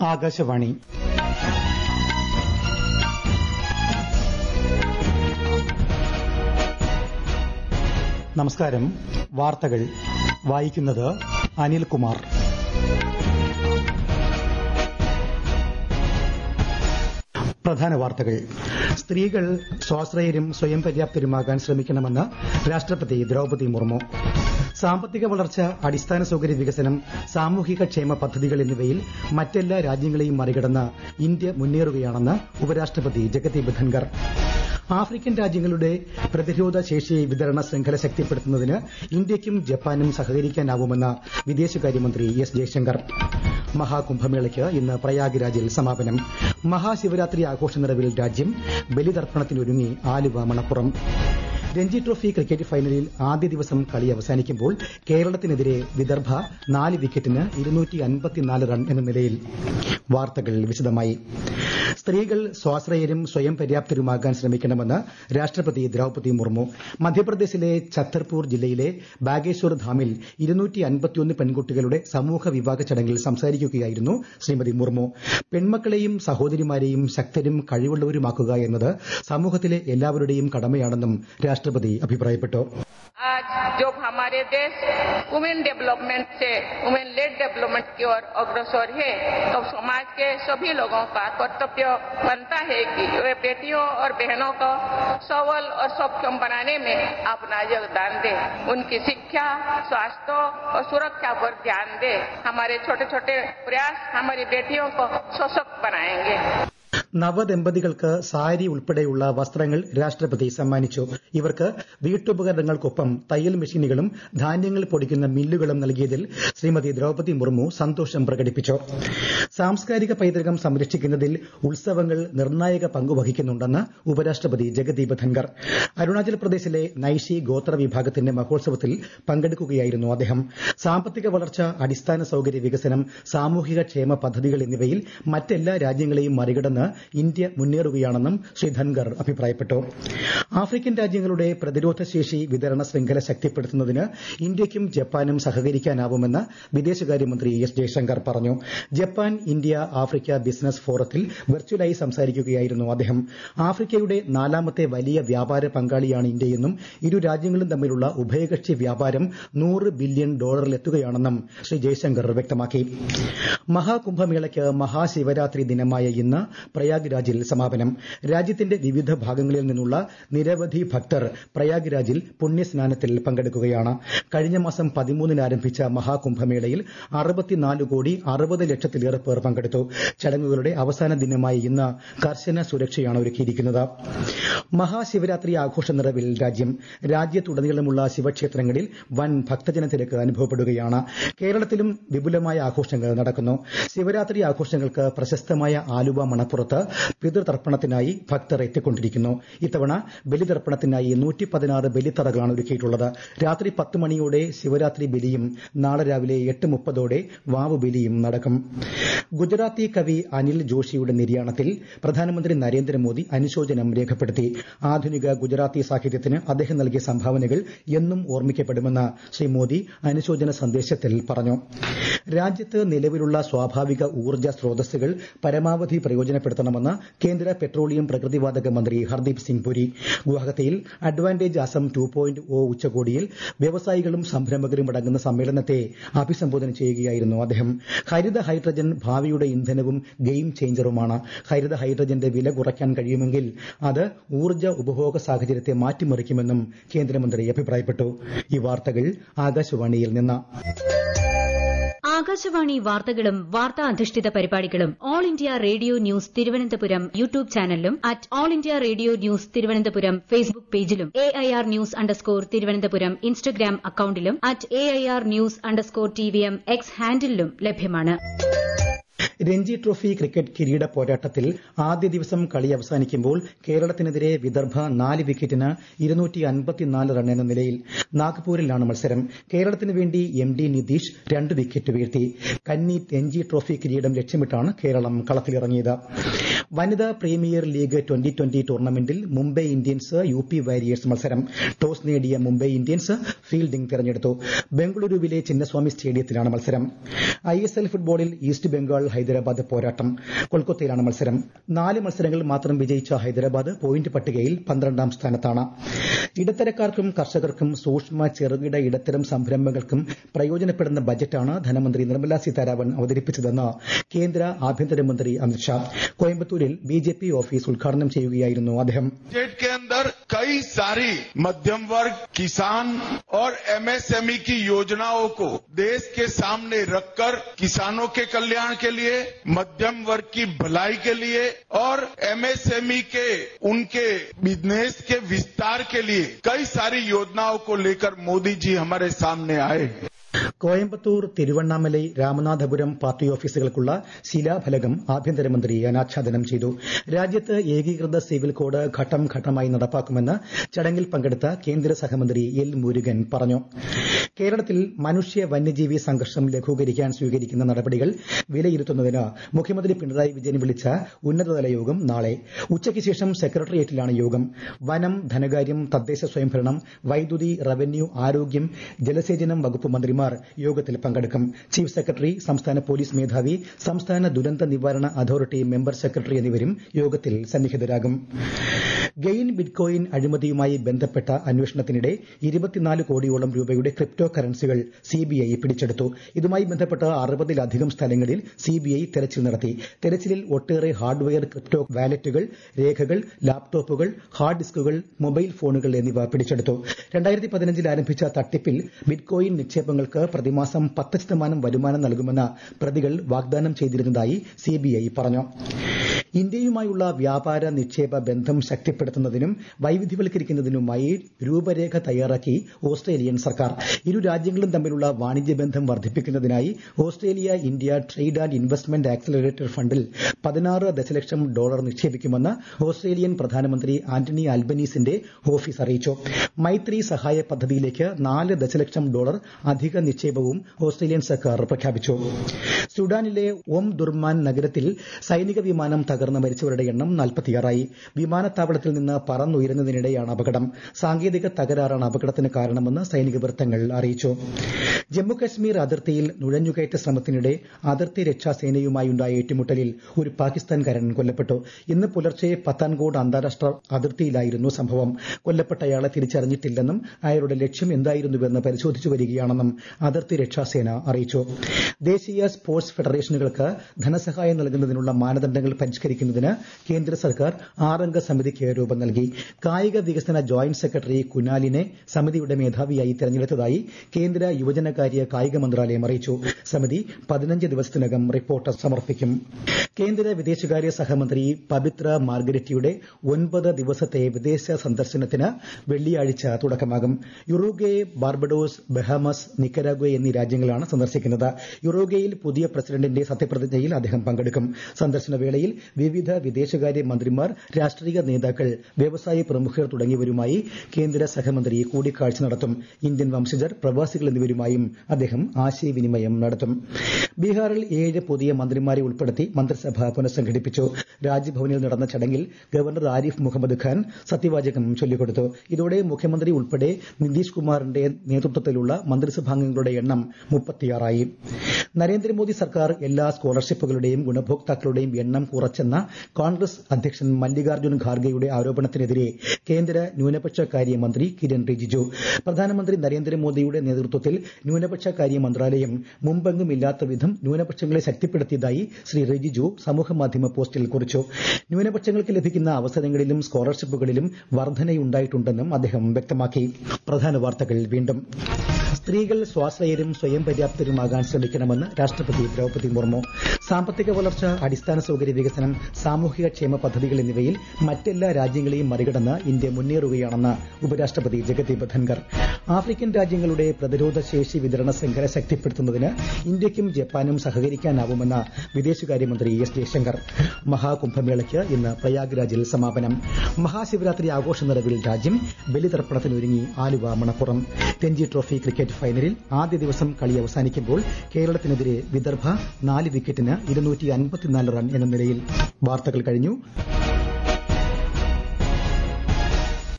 ആകാശവാണി നമസ്കാരം വാർത്തകൾ വായിക്കുന്നത് അനിൽകുമാർ പ്രധാന വാർത്തകൾ സ്ത്രീകൾ സ്വാശ്രയരും സ്വയം പര്യാപ്തരുമാകാൻ ശ്രമിക്കണമെന്ന് രാഷ്ട്രപതി ദ്രൌപദി മുർമു സാമ്പത്തിക വളർച്ച അടിസ്ഥാന സൌകര്യ വികസനം സാമൂഹിക ക്ഷേമ പദ്ധതികൾ എന്നിവയിൽ മറ്റെല്ലാ രാജ്യങ്ങളെയും മറികടന്ന് ഇന്ത്യ മുന്നേറുകയാണെന്ന് ഉപരാഷ്ട്രപതി ജഗദീപ് ധൻകർ ആഫ്രിക്കൻ രാജ്യങ്ങളുടെ പ്രതിരോധ ശേഷി വിതരണ ശൃംഖല ശക്തിപ്പെടുത്തുന്നതിന് ഇന്ത്യയ്ക്കും ജപ്പാനും സഹകരിക്കാനാവുമെന്ന് വിദേശകാര്യമന്ത്രി എസ് ജയശങ്കർ മഹാകുംഭമേളയ്ക്ക് ഇന്ന് പ്രയാഗ്രാജിൽ സമാപനം മഹാശിവരാത്രി ആഘോഷ നിറവിൽ രാജ്യം ബലിതർപ്പണത്തിനൊരുങ്ങി ആലുവ മണപ്പുറം രഞ്ജി ട്രോഫി ക്രിക്കറ്റ് ഫൈനലിൽ ആദ്യ ദിവസം കളി അവസാനിക്കുമ്പോൾ കേരളത്തിനെതിരെ വിദർഭ നാല് വിക്കറ്റിന് റൺ എന്ന നിലയിൽ വാർത്തകൾ വിശദമായി സ്ത്രീകൾ സ്വാശ്രയരും സ്വയം പര്യാപ്തരുമാകാൻ ശ്രമിക്കണമെന്ന് രാഷ്ട്രപതി ദ്രൌപദി മുർമു മധ്യപ്രദേശിലെ ഛത്തർപൂർ ജില്ലയിലെ ബാഗേശ്വർ ധാമിൽ പെൺകുട്ടികളുടെ സമൂഹ വിവാഹ ചടങ്ങിൽ സംസാരിക്കുകയായിരുന്നു ശ്രീമതി മുർമു പെൺമക്കളെയും സഹോദരിമാരെയും ശക്തരും കഴിവുള്ളവരുമാക്കുക എന്നത് സമൂഹത്തിലെ എല്ലാവരുടെയും കടമയാണെന്നും രാഷ്ട്രപതി അഭിപ്രായപ്പെട്ടു आज जब हमारे देश वुमेन डेवलपमेंट से वुमेन लेड डेवलपमेंट की ओर अग्रसर है तो समाज के सभी लोगों का कर्तव्य बनता है कि वे बेटियों और बहनों को सबल और सक्षम बनाने में अपना योगदान दें उनकी शिक्षा स्वास्थ्य और सुरक्षा पर ध्यान दें हमारे छोटे छोटे प्रयास हमारी बेटियों को सशक्त बनाएंगे നവദമ്പതികൾക്ക് സാരി ഉൾപ്പെടെയുള്ള വസ്ത്രങ്ങൾ രാഷ്ട്രപതി സമ്മാനിച്ചു ഇവർക്ക് വീട്ടുപകരണങ്ങൾക്കൊപ്പം തയ്യൽ മെഷീനുകളും ധാന്യങ്ങൾ പൊടിക്കുന്ന മില്ലുകളും നൽകിയതിൽ ശ്രീമതി ദ്രൌപദി മുർമു സന്തോഷം പ്രകടിപ്പിച്ചു സാംസ്കാരിക പൈതൃകം സംരക്ഷിക്കുന്നതിൽ ഉത്സവങ്ങൾ നിർണായക പങ്കുവഹിക്കുന്നുണ്ടെന്ന് ഉപരാഷ്ട്രപതി ജഗദീപ് ധൻകർ അരുണാചൽ പ്രദേശിലെ നൈഷി ഗോത്ര വിഭാഗത്തിന്റെ മഹോത്സവത്തിൽ പങ്കെടുക്കുകയായിരുന്നു അദ്ദേഹം സാമ്പത്തിക വളർച്ച അടിസ്ഥാന സൌകര്യ വികസനം സാമൂഹിക ക്ഷേമ പദ്ധതികൾ എന്നിവയിൽ മറ്റെല്ലാ രാജ്യങ്ങളെയും മറികടന്ന് ഇന്ത്യ മുന്നേറുകയാണെന്നും ശ്രീ ധൻകർ അഭിപ്രായപ്പെട്ടു ആഫ്രിക്കൻ രാജ്യങ്ങളുടെ പ്രതിരോധ ശേഷി വിതരണ ശൃംഖല ശക്തിപ്പെടുത്തുന്നതിന് ഇന്ത്യയ്ക്കും ജപ്പാനും സഹകരിക്കാനാവുമെന്ന് വിദേശകാര്യമന്ത്രി എസ് ജയശങ്കർ പറഞ്ഞു ജപ്പാൻ ഇന്ത്യ ആഫ്രിക്ക ബിസിനസ് ഫോറത്തിൽ വെർച്വലായി സംസാരിക്കുകയായിരുന്നു അദ്ദേഹം ആഫ്രിക്കയുടെ നാലാമത്തെ വലിയ വ്യാപാര പങ്കാളിയാണ് ഇന്ത്യയെന്നും ഇരു രാജ്യങ്ങളും തമ്മിലുള്ള ഉഭയകക്ഷി വ്യാപാരം നൂറ് ബില്യൺ ഡോളറിലെത്തുകയാണെന്നും ശ്രീ ജയശങ്കർ വ്യക്തമാക്കി മഹാകുംഭമേളയ്ക്ക് മഹാശിവരാത്രി ദിനമായ ഇന്ന് പ്രയാഗ്രാജിൽ സമാപനം രാജ്യത്തിന്റെ വിവിധ ഭാഗങ്ങളിൽ നിന്നുള്ള നിരവധി ഭക്തർ പ്രയാഗ്രാജിൽ പുണ്യസ്നാനത്തിൽ പങ്കെടുക്കുകയാണ് കഴിഞ്ഞ മാസം പതിമൂന്നിന് ആരംഭിച്ച മഹാകുംഭമേളയിൽ അറുപത്തിനാല് കോടി അറുപത് ലക്ഷത്തിലേറെ പേർ പങ്കെടുത്തു ചടങ്ങുകളുടെ അവസാന ദിനമായ ഇന്ന് കർശന സുരക്ഷയാണ് ഒരുക്കിയിരിക്കുന്നത് മഹാശിവരാത്രി ആഘോഷ നിറവിൽ രാജ്യം രാജ്യത്തുടനീളമുള്ള ശിവക്ഷേത്രങ്ങളിൽ വൻ ഭക്തജന തിരക്ക് അനുഭവപ്പെടുകയാണ് കേരളത്തിലും വിപുലമായ ആഘോഷങ്ങൾ നടക്കുന്നു ശിവരാത്രി ആഘോഷങ്ങൾക്ക് പ്രശസ്തമായ ആലുവ മണപ്പുറത്ത് പിതൃതർപ്പണത്തിനായി ഭക്തർ എത്തിക്കൊണ്ടിരിക്കുന്നു ഇത്തവണ ബലിതർപ്പണത്തിനായി നൂറ്റി പതിനാറ് ബലിത്തറകളാണ് ഒരുക്കിയിട്ടുള്ളത് രാത്രി പത്ത് മണിയോടെ ശിവരാത്രി ബലിയും നാളെ രാവിലെ എട്ട് മുപ്പതോടെ വാവ് ബലിയും നടക്കും ഗുജറാത്തി കവി അനിൽ ജോഷിയുടെ നിര്യാണത്തിൽ പ്രധാനമന്ത്രി നരേന്ദ്രമോദി അനുശോചനം രേഖപ്പെടുത്തി ആധുനിക ഗുജറാത്തി സാഹിത്യത്തിന് അദ്ദേഹം നൽകിയ സംഭാവനകൾ എന്നും ഓർമ്മിക്കപ്പെടുമെന്ന് ശ്രീ മോദി അനുശോചന സന്ദേശത്തിൽ പറഞ്ഞു രാജ്യത്ത് നിലവിലുള്ള സ്വാഭാവിക ഊർജ്ജ സ്രോതസ്സുകൾ പരമാവധി പ്രയോജനപ്പെടുത്തണമെന്ന് കേന്ദ്ര പെട്രോളിയം പ്രകൃതിവാതക മന്ത്രി ഹർദീപ് സിംഗ് പുരി ഗുവാഹത്തിയിൽ advantage Assam two point O ഉച്ചകോടിയിൽ വ്യവസായികളും സംരംഭകരും അടങ്ങുന്ന സമ്മേളനത്തെ അഭിസംബോധന ചെയ്യുകയായിരുന്നു അദ്ദേഹം ഹരിത ഹൈഡ്രജൻ ഭാവിയുടെ ഇന്ധനവും ഗെയിം ചേഞ്ചറുമാണ് ഹരിത ഹൈഡ്രജന്റെ വില കുറയ്ക്കാൻ കഴിയുമെങ്കിൽ അത് ഊർജ്ജ ഉപഭോഗ സാഹചര്യത്തെ മാറ്റിമറിക്കുമെന്നും കേന്ദ്രമന്ത്രി അഭിപ്രായപ്പെട്ടു ഈ വാർത്തകൾ ആകാശവാണിയിൽ നിന്ന് ആകാശവാണി വാർത്തകളും വാർത്താ അധിഷ്ഠിത പരിപാടികളും All India Radio News Thiruvananthapuram YouTube ചാനലിലും at All India Radio News Thiruvananthapuram Facebook പേജിലും A I R news underscore Thiruvananthapuram Instagram അക്കൌണ്ടിലും at A I R news underscore T V M X ഹാൻഡിലും ലഭ്യമാണ് രഞ്ജി ട്രോഫി ക്രിക്കറ്റ് കിരീട പോരാട്ടത്തിൽ ആദ്യ ദിവസം കളി അവസാനിക്കുമ്പോൾ കേരളത്തിനെതിരെ വിദർഭ നാല് വിക്കറ്റിന് റൺ എന്ന നിലയിൽ നാഗ്പൂരിലാണ് മത്സരം കേരളത്തിന് വേണ്ടി എം ഡി നിതീഷ് രണ്ട് വിക്കറ്റ് വീഴ്ത്തി കന്നി രഞ്ജി ട്രോഫി കിരീടം ലക്ഷ്യമിട്ടാണ് കേരളം കളത്തിലിറങ്ങിയത് വനിതാ പ്രീമിയർ ലീഗ് ട്വന്റി ട്വന്റി ടൂർണമെന്റിൽ Mumbai Indians U P Warriors മത്സരം ടോസ് നേടിയ മുംബൈ ഇന്ത്യൻസ് ഫീൽഡിംഗ് തെരഞ്ഞെടുത്തു ബംഗളൂരുവിലെ ചിന്നസ്വാമി സ്റ്റേഡിയത്തിലാണ് മത്സരം ഐ എസ് എൽ ഫുട്ബോളിൽ ഈസ്റ്റ് ബംഗാൾ ഹൈദരാബാദ് പോരാട്ടം കൊൽക്കത്തയിലാണ് മത്സരം നാല് മത്സരങ്ങളിൽ മാത്രം വിജയിച്ച ഹൈദരാബാദ് പോയിന്റ് പട്ടികയിൽ പന്ത്രണ്ടാം സ്ഥാനത്താണ് ഇടത്തരക്കാർക്കും കർഷകർക്കും സൂക്ഷ്മ ചെറുകിട ഇടത്തരം സംരംഭങ്ങൾക്കും പ്രയോജനപ്പെടുന്ന ബജറ്റാണ് ധനമന്ത്രി നിർമ്മല സീതാരാമൻ അവതരിപ്പിച്ചതെന്ന് കേന്ദ്ര ആഭ്യന്തരമന്ത്രി അമിത്ഷാ കോയമ്പത്തൂരിൽ ബി ജെ പി ഓഫീസ് ഉദ്ഘാടനം ചെയ്യുകയായിരുന്നു അദ്ദേഹം बजट के अंदर कई सारी मध्यम वर्ग किसान और एमएसएमई की योजनाओं को देश के सामने रखकर किसानों के कल्याण के लिए मध्यम वर्ग की भलाई के लिए और एमएसएमई के उनके बिजनेस के विस्तार के लिए कई सारी योजनाओं को लेकर मोदी जी हमारे सामने आए हैं കോയമ്പത്തൂർ തിരുവണ്ണാമലൈ രാമനാഥപുരം പാർട്ടി ഓഫീസുകൾക്കുള്ള ശിലാഫലകം ആഭ്യന്തരമന്ത്രി അനാച്ഛാദനം ചെയ്തു രാജ്യത്ത് ഏകീകൃത സിവിൽ കോഡ് ഘട്ടം ഘട്ടമായി നടപ്പാക്കുമെന്ന് ചടങ്ങിൽ പങ്കെടുത്ത കേന്ദ്ര സഹമന്ത്രി എൽ മുരുകൻ പറഞ്ഞു കേരളത്തിൽ മനുഷ്യ വന്യജീവി സംഘർഷം ലഘൂകരിക്കാൻ സ്വീകരിക്കുന്ന നടപടികൾ വിലയിരുത്തുന്നതിന് മുഖ്യമന്ത്രി പിണറായി വിജയൻ വിളിച്ച ഉന്നതതല യോഗം നാളെ ഉച്ചയ്ക്ക് ശേഷം സെക്രട്ടേറിയറ്റിലാണ് യോഗം വനം ധനകാര്യം തദ്ദേശ സ്വയംഭരണം വൈദ്യുതി റവന്യൂ ആരോഗ്യം ജലസേചനം വകുപ്പ് മന്ത്രിമാർ യോഗത്തിൽ പങ്കെടുക്കും ചീഫ് സെക്രട്ടറി സംസ്ഥാന പോലീസ് മേധാവി സംസ്ഥാന ദുരന്ത നിവാരണ അതോറിറ്റി മെമ്പർ സെക്രട്ടറി എന്നിവരും യോഗത്തിൽ സന്നിഹിതരാകും ഗെയിൻ ബിറ്റ്കോയിൻ അഴിമതിയുമായി ബന്ധപ്പെട്ട അന്വേഷണത്തിനിടെ ഇരുപത്തിനാല് കോടിയോളം രൂപയുടെ ക്രിപ്റ്റോ കറൻസികൾ സിബിഐ പിടിച്ചെടുത്തു ഇതുമായി ബന്ധപ്പെട്ട അറുപതിലധികം സ്ഥലങ്ങളിൽ സിബിഐ തെരച്ചിൽ നടത്തി തെരച്ചിലിൽ ഒട്ടേറെ ഹാർഡ്വെയർ ക്രിപ്റ്റോ വാലറ്റുകൾ രേഖകൾ ലാപ്ടോപ്പുകൾ ഹാർഡ് ഡിസ്കുകൾ മൊബൈൽ ഫോണുകൾ എന്നിവ പിടിച്ചെടുത്തു രണ്ടായിരത്തി പതിനഞ്ചിൽ ആരംഭിച്ച തട്ടിപ്പിൽ ബിറ്റ്കോയിൻ നിക്ഷേപങ്ങൾക്ക് പ്രതിമാസം പത്ത് ശതമാനം വരുമാനം നൽകുമെന്ന് പ്രതികൾ വാഗ്ദാനം ചെയ്തിരുന്നതായി സിബിഐ പറഞ്ഞു ഇന്ത്യയുമായുള്ള വ്യാപാര നിക്ഷേപ ബന്ധം ശക്തിപ്പെടുത്തുന്നതിനും വൈവിധ്യവൽക്കരിക്കുന്നതിനുമായി രൂപരേഖ തയ്യാറാക്കി ഓസ്ട്രേലിയൻ സർക്കാർ ഇരു രാജ്യങ്ങളും തമ്മിലുള്ള വാണിജ്യ ബന്ധം വർദ്ധിപ്പിക്കുന്നതിനായി Australia India trade and investment accelerator ഫണ്ടിൽ പതിനാറ് ദശലക്ഷം ഡോളർ നിക്ഷേപിക്കുമെന്ന് ഓസ്ട്രേലിയൻ പ്രധാനമന്ത്രി ആന്റണി അൽബനീസിന്റെ ഓഫീസ് അറിയിച്ചു മൈത്രി സഹായ പദ്ധതിയിലേക്ക് നാല് ദശലക്ഷം ഡോളർ അധിക നിക്ഷേപവും ഓസ്ട്രേലിയൻ സർക്കാർ പ്രഖ്യാപിച്ചു സുഡാനിലെ ഓം ദുർമാൻ നഗരത്തിൽ സൈനിക വിമാനം തകർന്ന് മരിച്ചവരുടെ എണ്ണം നാൽപ്പത്തിയാറായി വിമാനത്താവളത്തിൽ നിന്ന് പറന്നുയരുന്നതിനിടെയാണ് അപകടം സാങ്കേതിക തകരാറാണ് അപകടത്തിന് കാരണമെന്ന് സൈനിക വൃത്തങ്ങൾ അറിയിച്ചു ജമ്മുകശ്മീർ അതിർത്തിയിൽ നുഴഞ്ഞുകയറ്റ ശ്രമത്തിനിടെ അതിർത്തി രക്ഷാസേനയുമായുണ്ടായ ഏറ്റുമുട്ടലിൽ ഒരു പാകിസ്ഥാൻകാരൻ കൊല്ലപ്പെട്ടു ഇന്ന് പുലർച്ചെ പത്താൻകോട് അന്താരാഷ്ട്ര അതിർത്തിയിലായിരുന്നു സംഭവം കൊല്ലപ്പെട്ടയാളെ തിരിച്ചറിഞ്ഞിട്ടില്ലെന്നും അയാളുടെ ലക്ഷ്യം എന്തായിരുന്നുവെന്ന് പരിശോധിച്ചു വരികയാണെന്നും അതിർത്തി രക്ഷാസേന അറിയിച്ചു ദേശീയ സ്പോർട്സ് ഫെഡറേഷനുകൾക്ക് ധനസഹായം നൽകുന്നതിനുള്ള മാനദണ്ഡങ്ങൾ പരിഷ്കരിക്കുന്നതിന് കേന്ദ്ര സർക്കാർ ആറംഗ സമിതിക്ക് രൂപം നൽകി കായിക വികസന ജോയിന്റ് സെക്രട്ടറി കുനാലിനെ സമിതിയുടെ മേധാവിയായി തെരഞ്ഞെടുത്തതായി കേന്ദ്ര യുവജനകാര്യ കായിക മന്ത്രാലയം അറിയിച്ചു സമിതി പതിനഞ്ച് ദിവസത്തിനകം റിപ്പോർട്ട് സമർപ്പിക്കും കേന്ദ്ര വിദേശകാര്യ സഹമന്ത്രി പവിത്ര മാർഗരറ്റിയുടെ ഒൻപത് ദിവസത്തെ വിദേശ സന്ദർശനത്തിന് വെള്ളിയാഴ്ച തുടക്കമാകും യുറോഗെ ബാർബഡോസ് ബഹാമസ് നിക്കരാഗ്വെ എന്നീ രാജ്യങ്ങളാണ് സന്ദർശിക്കുന്നത് യുറോഗയിൽ പുതിയ പ്രസിഡന്റിന്റെ സത്യപ്രതിജ്ഞയിൽ അദ്ദേഹം പങ്കെടുക്കും സന്ദർശന വേളയിൽ വിവിധ വിദേശകാര്യ മന്ത്രിമാർ രാഷ്ട്രീയ നേതാക്കൾ വ്യവസായ പ്രമുഖർ തുടങ്ങിയവരുമായി കേന്ദ്ര സഹമന്ത്രി കൂടിക്കാഴ്ച നടത്തും ഇന്ത്യൻ വംശജർ പ്രവാസികൾ എന്നിവരുമായും അദ്ദേഹം ആശയവിനിമയം നടത്തും ബീഹാറിൽ ഏഴ് പുതിയ മന്ത്രിമാരെ ഉൾപ്പെടുത്തി മന്ത്രിസഭ പുനഃസംഘടിപ്പിച്ചു രാജ്ഭവനിൽ നടന്ന ചടങ്ങിൽ ഗവർണർ ആരിഫ് മുഹമ്മദ് ഖാൻ സത്യവാചകം ചൊല്ലിക്കൊടുത്തു ഇതോടെ മുഖ്യമന്ത്രി ഉൾപ്പെടെ നിതീഷ് കുമാറിന്റെ നേതൃത്വത്തിലുള്ള മന്ത്രിസഭാംഗങ്ങളുടെ എണ്ണം മുപ്പത്തിയാറായി നരേന്ദ്രമോദി സർക്കാർ എല്ലാ സ്കോളർഷിപ്പുകളുടെയും ഗുണഭോക്താക്കളുടെയും എണ്ണം കുറച്ചെന്ന കോൺഗ്രസ് അധ്യക്ഷൻ മല്ലികാർജ്ജുൻ ഖാർഗെയുടെ ആരോപണത്തിനെതിരെ കേന്ദ്ര ന്യൂനപക്ഷ കാര്യമന്ത്രി കിരൺ റിജിജു പ്രധാനമന്ത്രി നരേന്ദ്രമോദിയുടെ നേതൃത്വത്തിൽ ന്യൂനപക്ഷ കാര്യ മന്ത്രാലയം മുമ്പെങ്ങും ഇല്ലാത്ത വിധം ന്യൂനപക്ഷങ്ങളെ ശക്തിപ്പെടുത്തിയതായി ശ്രീ റിജിജു സമൂഹമാധ്യമ പോസ്റ്റിൽ കുറിച്ചു ന്യൂനപക്ഷങ്ങൾക്ക് ലഭിക്കുന്ന അവസരങ്ങളിലും സ്കോളർഷിപ്പുകളിലും വർധനയുണ്ടായിട്ടുണ്ടെന്നും അദ്ദേഹം വ്യക്തമാക്കി പ്രധാന വാർത്തകൾ വീണ്ടും സ്ത്രീകൾ സ്വാശ്രയരും സ്വയം പര്യാപ്തരുമാകാൻ ശ്രമിക്കണമെന്ന് രാഷ്ട്രപതി ദ്രൌപതി മുർമു സാമ്പത്തിക വളർച്ച അടിസ്ഥാന സൌകര്യ വികസനം സാമൂഹിക ക്ഷേമ പദ്ധതികൾ എന്നിവയിൽ മറ്റെല്ലാ രാജ്യങ്ങളെയും മറികടന്ന് ഇന്ത്യ മുന്നേറുകയാണെന്ന് ഉപരാഷ്ട്രപതി ജഗദീപ് ധൻകർ ആഫ്രിക്കൻ രാജ്യങ്ങളുടെ പ്രതിരോധ ശേഷി വിതരണ ശൃംഖല ശക്തിപ്പെടുത്തുന്നതിന് ഇന്ത്യയ്ക്കും ജപ്പാനും സഹകരിക്കാനാവുമെന്ന് വിദേശകാര്യമന്ത്രി എസ് ജയശങ്കർ മഹാകുംഭമേളയ്ക്ക് ഇന്ന് പ്രയാഗ്രാജിൽ സമാപനം മഹാശിവരാത്രി ആഘോഷ നിറവിൽ രാജ്യം ബലിതർപ്പണത്തിനൊരുങ്ങി ആലുവ മണപ്പുറം രഞ്ജി ട്രോഫി ക്രിക്കറ്റ് ഫൈനലിൽ ആദ്യ ദിവസം കളി അവസാനിക്കുമ്പോൾ കേരളത്തിനെതിരെ വിദർഭ നാല് വിക്കറ്റിന് ഇരുന്നൂറ്റി അൻപത്തിനാല് റൺ എന്ന നിലയിൽ വാർത്തകൾ കഴിഞ്ഞു